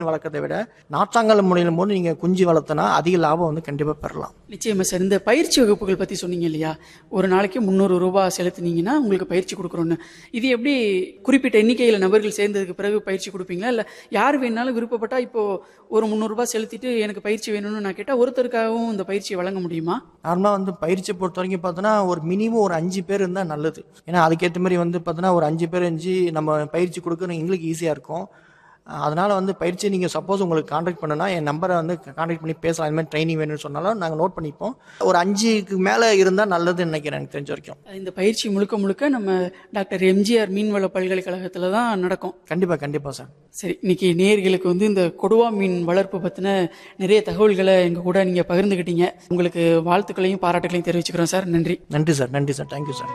வளர்க்கறதை விட நாற்றாங்கல் முறையிலும் போது நீங்கள் குஞ்சு வளர்த்தனா அதிக லாபம் வந்து கண்டிப்பாக பெறலாம் நிச்சயமா சார் இந்த பயிற்சி வகுப்புகள் பத்தி சொன்னீங்க இல்லையா ஒரு நாளைக்கு முந்நூறு ரூபாய் செலுத்துனீங்கன்னா உங்களுக்கு பயிற்சி கொடுக்குறோன்னு இது எப்படி குறிப்பிட்ட எண்ணிக்கையில நபர்கள் சேர்ந்ததுக்கு பிறகு பயிற்சி கொடுப்பீங்களா இல்ல யார் வேணாலும் விருப்பப்பட்டா இப்போ ஒரு முந்நூறு ரூபாய் செலுத்திட்டு எனக்கு பயிற்சி வேணும்னு நான் கேட்டா ஒருத்தருக்காகவும் இந்த பயிற்சியை வழங்க முடியுமா நார்மலாக வந்து பயிற்சியை பொறுத்த வரைக்கும் பார்த்தோன்னா ஒரு மினிமம் ஒரு அஞ்சு பேர் இருந்தால் நல்லது ஏன்னா அதுக்கேற்ற மாதிரி வந்து பார்த்தோன்னா ஒரு அஞ்சு பேர் இருந்துச்சு நம்ம பயிற்சி கொடுக்க எங்களுக்கு ஈஸியாக இருக்கும் அஹ் அதனால வந்து பயிற்சி நீங்கள் சப்போஸ் உங்களுக்கு காண்டாக்ட் பண்ணுனா என் நம்பரை வந்து காண்டாக்ட் பண்ணி பேசலாம் இந்த மாதிரி ட்ரைனிங் வேணும்னு சொன்னாலும் நாங்கள் நோட் பண்ணிப்போம் ஒரு அஞ்சுக்கு மேலே இருந்தால் நல்லதுன்னு நினைக்கிறேன் எனக்கு தெரிஞ்ச வரைக்கும் இந்த பயிற்சி முழுக்க முழுக்க நம்ம டாக்டர் எம்ஜிஆர் மீன்வள பல்கலைக்கழகத்துல தான் நடக்கும் கண்டிப்பாக கண்டிப்பாக சார் சரி இன்னைக்கு நேயர்களுக்கு வந்து இந்த கொடுவா மீன் வளர்ப்பு பத்தின நிறைய தகவல்களை எங்க கூட நீங்க பகிர்ந்துக்கிட்டீங்க உங்களுக்கு வாழ்த்துக்களையும் பாராட்டுகளையும் தெரிவிச்சுக்கிறோம் சார் நன்றி நன்றி சார் நன்றி சார் தேங்க்யூ சார்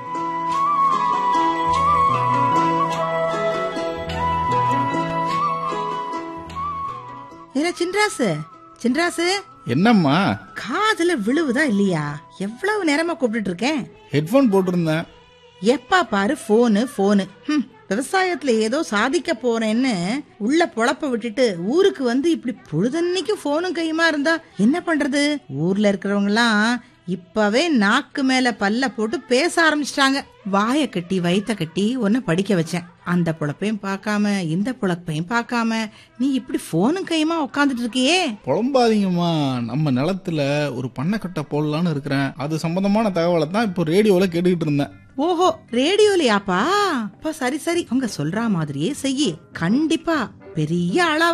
ஏல சின்ராசு சின்ராசு என்னம்மா காதுல விழுவுதா இல்லையா எவ்வளவு நேரமா கூப்பிட்டுட்டு இருக்கேன் ஹெட்ஃபோன் போட்டிருந்தேன் எப்பா பாரு போனு போனு ஹம், விவசாயத்துல ஏதோ சாதிக்க போறேன்னு உள்ள பொழப்ப விட்டுட்டு ஊருக்கு வந்து இப்படி பொழுதன்னைக்கு போனும் கையுமா இருந்தா என்ன பண்றது ஊர்ல இருக்கிறவங்க எல்லாம் இப்பவே நாக்கு மேல பல்ல போட்டு பேச ஆரம்பிச்சிட்டாங்க வாய கட்டி வயித்த கட்டி உன்னை படிக்க வச்சேன் அந்த பொழப்பையும் பார்க்காம இந்த பொழப்பையும் பார்க்காம நீ இப்படி போனும் கையுமா உட்காந்துட்டு இருக்கியே புலம்பாதீங்கம்மா நம்ம நிலத்துல ஒரு பண்ணைக்கட்டை போடலான்னு இருக்கிறேன் அது சம்பந்தமான தகவலை தான் இப்போ ரேடியோவில் கேட்டுக்கிட்டு இருந்தேன் ஓஹோ ரேடியோலயாப்பா அப்ப சரி சரி அவங்க சொல்ற மாதிரியே செய்யி கண்டிப்பா பெரிய ஆளா